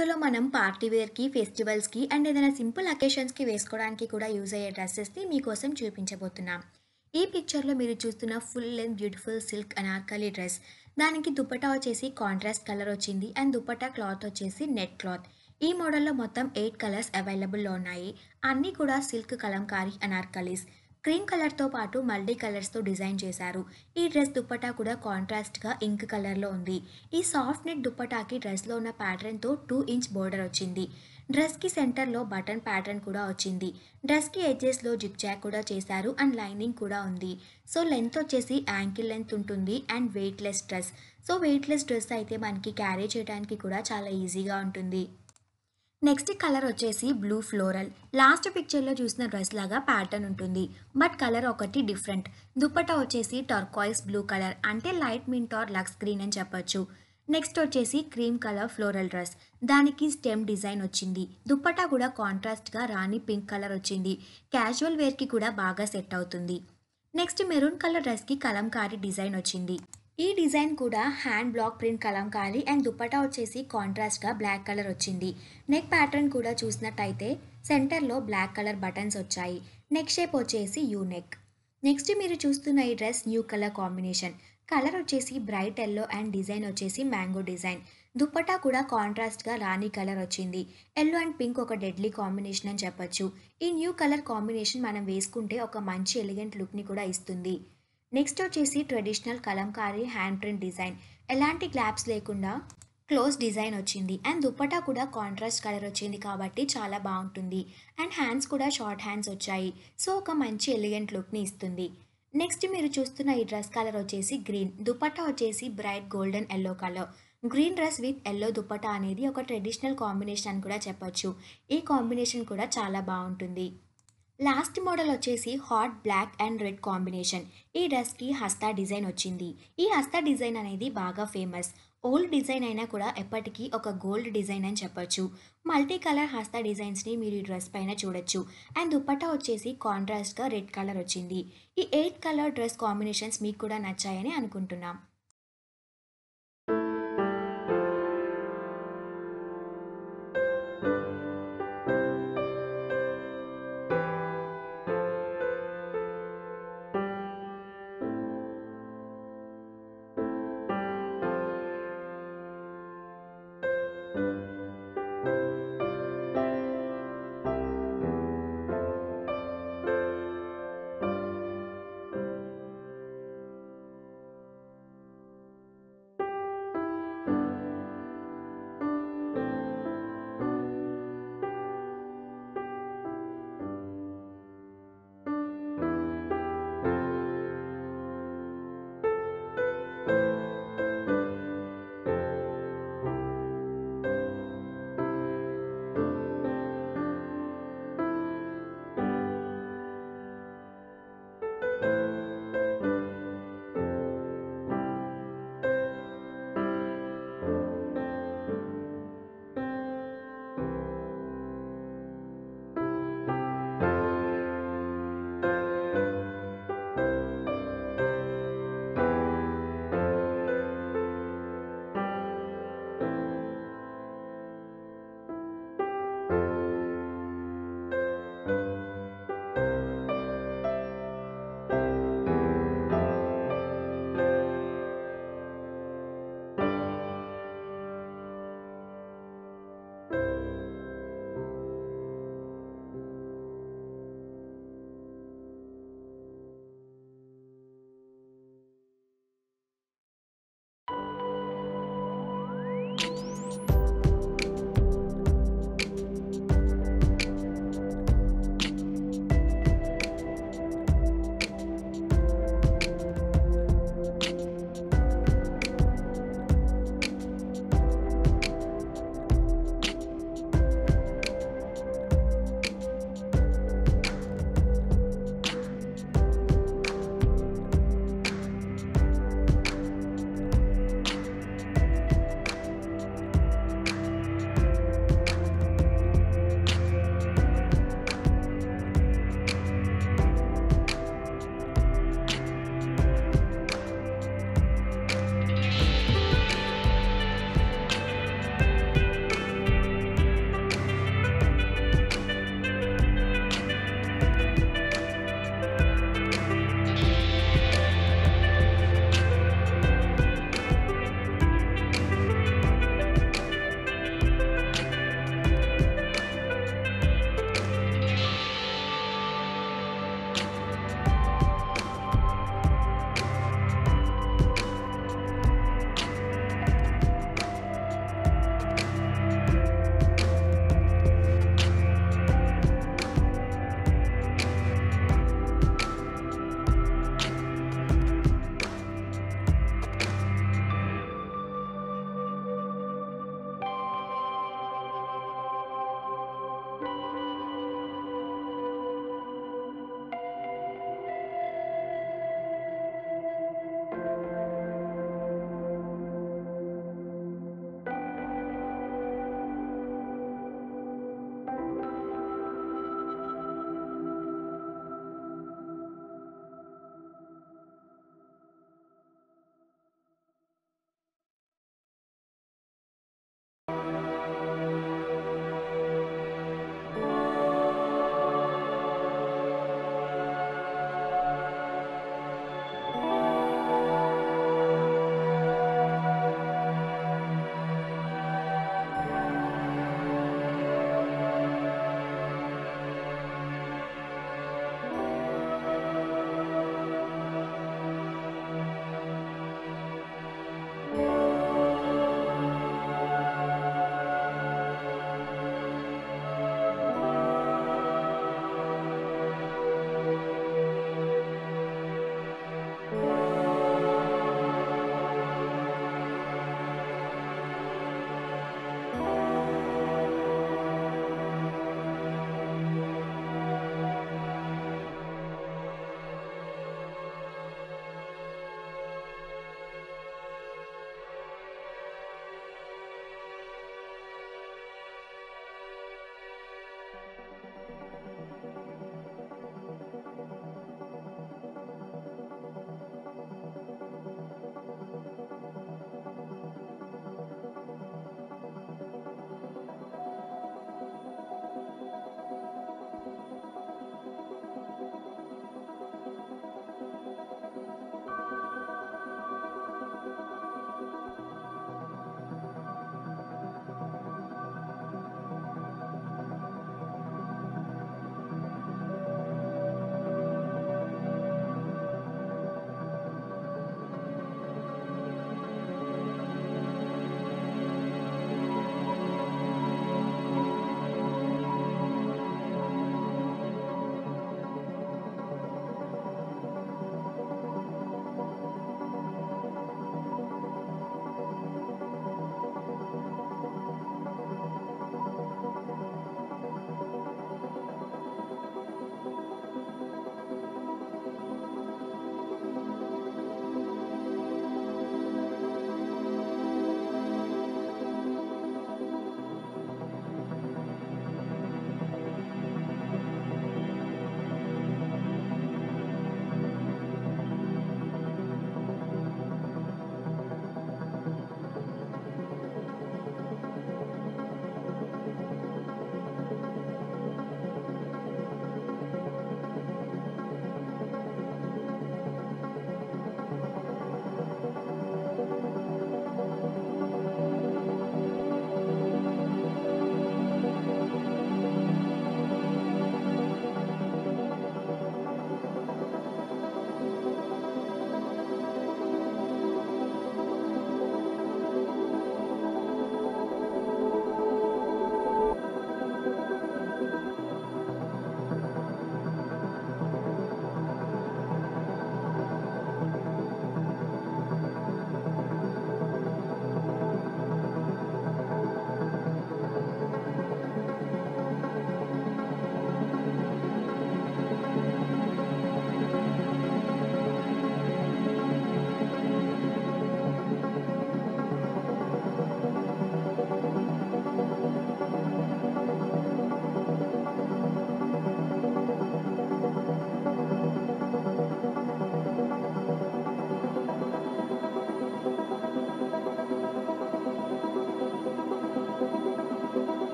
వీడియోలో మనం పార్టీ వేర్‌కి, ఫెస్టివల్స్‌కి అండ్ ఏదైనా సింపుల్ అకేషన్స్‌కి వేసుకోవడానికి కూడా యూజ్ అయ్యే డ్రెసెస్‌ని మీకోసం చూపించబోతున్నాం. ఈ పిక్చర్‌లో మీరు చూస్తున్న full length beautiful silk anarkali dress. దానికి దుపట్టా వచ్చేసి కాంట్రాస్ట్ కలర్ వచ్చింది అండ్ దుపట్టా క్లాత్ వచ్చేసి నెట్ క్లాత్. ఈ మోడల్‌లో మొత్తం 8 కలర్స్ అవైలబుల్‌లో ఉన్నాయి. అన్నీ కూడా సిల్క్ కలంకారీ అనార్కలీస్. క్రీమ్ కలర్‌తో పాటు మల్టీ కలర్స్‌తో డిజైన్ చేశారు. ఈ డ్రెస్ దుపట్టా కూడా కాంట్రాస్ట్‌గా ఇంక్ కలర్‌లో ఉంది. ఈ సాఫ్ట్ నెట్ దుపట్టాకి డ్రెస్‌లో ఉన్న ప్యాటర్న్‌తో 2 ఇంచ్ బోర్డర్ వచ్చింది. డ్రెస్‌కి సెంటర్‌లో బటన్ ప్యాటర్న్ కూడా వచ్చింది. డ్రెస్‌కి ఎడ్జెస్‌లో జిగ్ జాగ్ కూడా చేశారు అండ్ లైనింగ్ కూడా ఉంది. సో లెంత్ వచ్చేసి యాంకిల్ లెంత్ ఉంటుంది and weightless dress. So weightless dress అయితే మనకి క్యారీ చేయడానికి కూడా చాలా ఈజీగా ఉంటుంది. నెక్స్ట్ కలర్ వచ్చేసి బ్లూ ఫ్లోరల్. లాస్ట్ పిక్చర్‌లో చూసిన డ్రెస్ లాగా ప్యాటర్న్ ఉంటుంది. బట్ కలర్ ఒకటి డిఫరెంట్. దుపట్టా వచ్చేసి టర్కాయిస్ బ్లూ కలర్ అంటే light mint or lux green అని చెప్పొచ్చు. నెక్స్ట్ వచ్చేసి క్రీమ్ కలర్ ఫ్లోరల్ డ్రెస్. దానికి స్టెమ్ డిజైన్ వచ్చింది. దుపట్టా కూడా కాంట్రాస్ట్‌గా రాణి పింక్ కలర్ వచ్చింది. క్యాజువల్ వేర్‌కి కూడా బాగా సెట్ అవుతుంది. నెక్స్ట్ మెరూన్ కలర్ డ్రెస్‌కి కలంకారీ డిజైన్ వచ్చింది. ఈ డిజైన్ కూడా hand block print kalamkari and dupatta వచ్చేసి కాంట్రాస్ట్‌గా బ్లాక్ కలర్ వచ్చింది. నెక్ ప్యాటర్న్ కూడా చూసినట్టయితే సెంటర్‌లో బ్లాక్ కలర్ బటన్స్ వచ్చాయి. నెక్ షేప్ వచ్చేసి యూ నెక్. నెక్స్ట్ మీరు చూస్తున్న ఈ dress new colour combination. Colour వచ్చేసి బ్రైట్ యెల్లో అండ్ డిజైన్ వచ్చేసి మ్యాంగో డిజైన్. దుపట్టా కూడా కాంట్రాస్ట్‌గా రాణి కలర్ వచ్చింది. యెల్లో అండ్ పింక్ ఒక డెడ్లీ కాంబినేషన్ అని చెప్పొచ్చు. ఈ న్యూ కలర్ కాంబినేషన్ మనం వేసుకుంటే ఒక మంచి ఎలిగెంట్ లుక్‌ని కూడా ఇస్తుంది. నెక్స్ట్ వచ్చేసి traditional kalamkari hand print design. ఎలాంటి గ్యాప్స్ లేకుండా క్లోజ్ డిజైన్ వచ్చింది అండ్ దుపట్టా కూడా కాంట్రాస్ట్ కలర్ వచ్చింది కాబట్టి చాలా బాగుంటుంది. అండ్ హ్యాండ్స్ కూడా షార్ట్ హ్యాండ్స్ వచ్చాయి. సో ఒక మంచి ఎలిగెంట్ లుక్‌ని ఇస్తుంది. నెక్స్ట్ మీరు చూస్తున్న ఈ డ్రెస్ కలర్ వచ్చేసి గ్రీన్. దుపట్టా వచ్చేసి bright golden yellow colour. Green dress with yellow dupatta అనేది ఒక ట్రెడిషనల్ కాంబినేషన్ అని కూడా చెప్పొచ్చు. ఈ కాంబినేషన్ కూడా చాలా బాగుంటుంది. లాస్ట్ మోడల్ వచ్చేసి hot black and red combination. ఈ డ్రెస్‌కి హస్తా డిజైన్ వచ్చింది. ఈ హస్తా డిజైన్ అనేది బాగా ఫేమస్. ఓల్డ్ డిజైన్ అయినా కూడా ఎప్పటికీ ఒక గోల్డ్ డిజైన్ అని చెప్పొచ్చు. మల్టీ కలర్ హస్తా డిజైన్స్‌ని మీరు ఈ డ్రెస్ పైన చూడొచ్చు. అండ్ దుపట్టా వచ్చేసి కాంట్రాస్ట్‌గా రెడ్ కలర్ వచ్చింది. ఈ 8 కలర్ డ్రెస్ కాంబినేషన్స్ మీకు కూడా నచ్చాయని అనుకుంటున్నాం.